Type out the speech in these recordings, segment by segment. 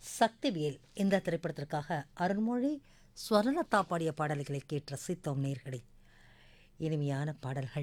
சக்திவேல் இந்த திரைப்படத்திற்காக அருண்மொழி ஸ்வர்ணலதா பாடிய பாடல்களை கேட்டு ரசித்தோம் நேர்களே இனிமையான பாடல்கள்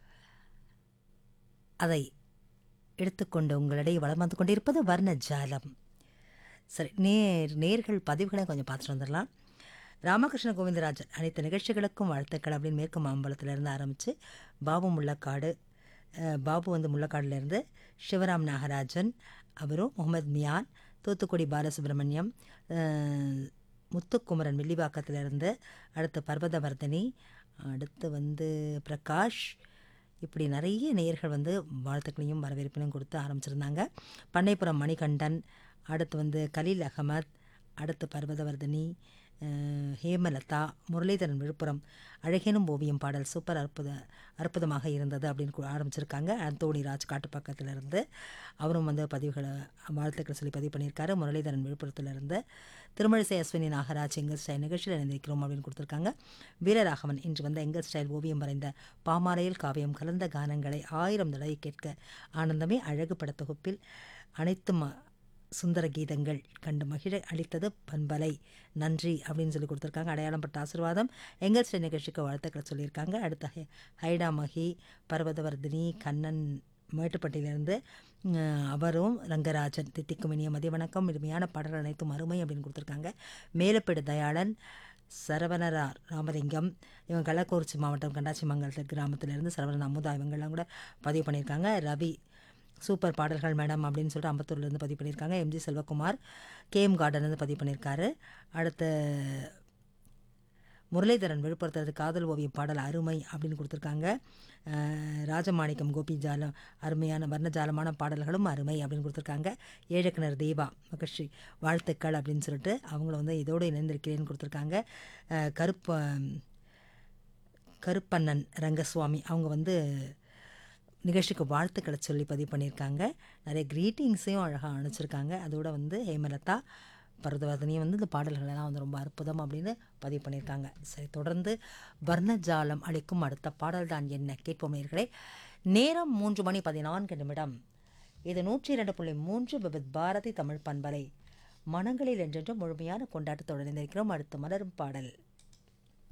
அதை எடுத்துக்கொண்டு உங்களிடையே வளம் வந்து கொண்டிருப்பது வர்ண ஜாலம் சரி நேர் நேர்கள் பதிவுகளை கொஞ்சம் பார்த்துட்டு வந்துடலாம் ராமகிருஷ்ண கோவிந்தராஜன் அனைத்து நிகழ்ச்சிகளுக்கும் வாழ்த்துக்கள் அப்படின்னு மேற்கு மாம்பலத்திலேருந்து ஆரம்பித்து பாபு முள்ளக்காடு அஹ், பாபு வந்து முள்ளக்காடுலேருந்து சிவராம் நாகராஜன் அவரும் முகமது மியான் தூத்துக்குடி பாலசுப்ரமணியம் அஹ், முத்துக்குமரன் வில்லிவாக்கத்திலிருந்து அடுத்து பர்வதவர்தனி அடுத்து வந்து பிரகாஷ் இப்படி நிறைய நேயர்கள் வந்து வாழ்த்துக்களையும் வரவேற்பினையும் கொடுத்து ஆரம்பிச்சிருந்தாங்க பண்ணைப்புறம் மணிகண்டன் அடுத்து வந்து கலீல் அகமத் அடுத்து பர்வதவர்தினி அஹ், ஹேமலதா முரளிதரன் விழுப்புரம் அழகேனும் ஓவியம் பாடல் சூப்பர் அற்புத அற்புதமாக இருந்தது அப்படின்னு கு- ஆரம்பிச்சிருக்காங்க அந்தோணி ராஜ் காட்டுப்பாக்கத்திலிருந்து அவரும் வந்து பதிவுகளை வாழ்த்துக்கள் சொல்லி பதிவு பண்ணியிருக்காரு முரளிதரன் விழுப்புரத்திலிருந்து திருமழிசை அஸ்வினி நாகராஜ் எங்கள் ஸ்டைல் நிகழ்ச்சியில் இணைந்திருக்கிறோம் அப்படின்னு கொடுத்துருக்காங்க வீரராகவன் இன்று வந்த எங்கள் ஸ்டைல் ஓவியம் வரைந்த பாமாலையில் காவியம் கலந்த கானங்களை ஆயிரம் தடவை கேட்க ஆனந்தமே அழகு பட தொகுப்பில் அனைத்து ம சுந்தர கீதங்கள் கண்டு மகிழ அளித்தது பண்பலை நன்றி அப்படின்னு சொல்லி கொடுத்துருக்காங்க அடையாளம் பட்ட ஆசீர்வாதம் எங்கள் ஸ்டைல் நிகழ்ச்சிக்கு வாழ்த்துக்கள் சொல்லியிருக்காங்க அடுத்த ஹை- ஹைடா மகி பர்வதவர்தினி கண்ணன் மேட்டுப்பட்டியிலிருந்து அஹ், அவரும் ரங்கராஜன் தித்திக்கும் இனிய மதிய வணக்கம் இனிமையான பாடல்கள் அனைத்தும் அருமை அப்படின்னு கொடுத்துருக்காங்க மேலப்பேடு தயாளன் சரவணரார் ராமலிங்கம் இவங்க கள்ளக்குறிச்சி மாவட்டம் கண்டாச்சி மங்கலத்து கிராமத்திலேருந்து சரவணன் அமுதா இவங்கெல்லாம் கூட பதிவு பண்ணியிருக்காங்க ரவி சூப்பர் பாடல்கள் மேடம் அப்படின்னு சொல்லிட்டு அம்பத்தூர்லேருந்து பதிவு பண்ணியிருக்காங்க எம்ஜி செல்வகுமார் கேஎம் கார்டன்லேருந்து பதிவு பண்ணியிருக்காரு அடுத்து முரளிதரன் விழுப்புரத்தது காதல் ஓவியம் பாடல் அருமை அப்படின்னு கொடுத்துருக்காங்க அஹ், ராஜமாணிக்கம் கோபி ஜாலம் அருமையான வர்ணஜாலமான பாடல்களும் அருமை அப்படின்னு கொடுத்துருக்காங்க ஏழக்கிணர் தேவா மகிழ்ச்சி வாழ்த்துக்கள் அப்படின்னு சொல்லிட்டு அவங்கள வந்து இதோடு இணைந்திருக்கிறேன்னு கொடுத்துருக்காங்க அஹ், கருப்ப கருப்பண்ணன் ரங்கசுவாமி அவங்க வந்து நிகழ்ச்சிக்கு வாழ்த்துக்களை சொல்லி பதிவு பண்ணியிருக்காங்க நிறைய க்ரீட்டிங்ஸையும் அழகாக அனுப்பிச்சிருக்காங்க அதோட வந்து ஹேமலதா பரதவர்தனியும் வந்து இந்த பாடல்களெல்லாம் வந்து ரொம்ப அற்புதம் அப்படின்னு பதிவு பண்ணியிருக்காங்க சரி தொடர்ந்து வர்ணஜாலம் அளிக்கும் அடுத்த பாடல் தான் என்ன கேட்போம் நேயர்களே நேரம் மூன்று மணி பதினான்கு நிமிடம் இது நூற்றி இரண்டு புள்ளி மூன்று விபத் பாரதி தமிழ் பண்பலை மனங்களில் என்றென்றும் முழுமையான கொண்டாட்டத்தோடு இணைந்திருக்கிறோம் அடுத்து மலரும் பாடல்